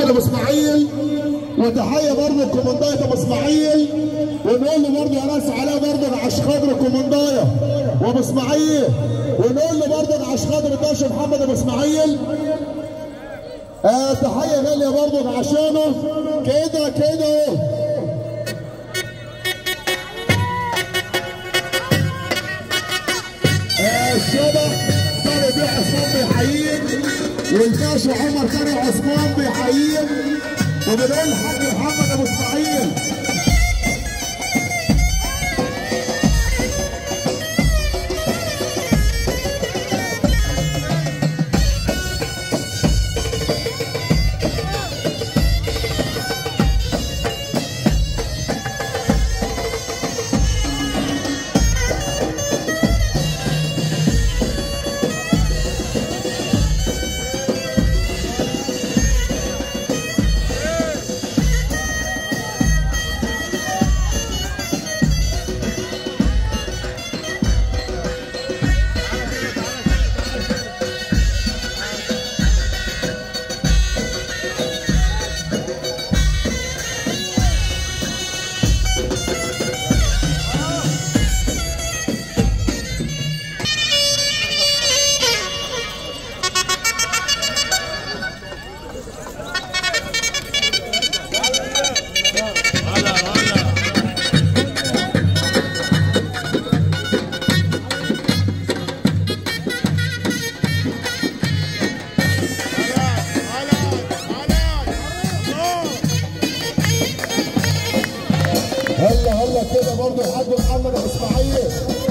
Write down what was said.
محمد ابو اسماعيل وتحيه برضه الكومندايه ابو اسماعيل ونقول له برضه يا ناس عليها برضه عش خاطر الكومندايه وابو اسماعيل ونقول له برضه عش خاطر الباشا محمد ابو اسماعيل آه تحيه غاليه برضه عشانه كده كده اهو آه الشبح طارق بيه عثمان بيحييك والباشا عمر طارق عثمان بيحييك وبنقول الحاج محمد ابو اسماعيل هلا هلا كده برضه الحاج محمد ابو اسماعيل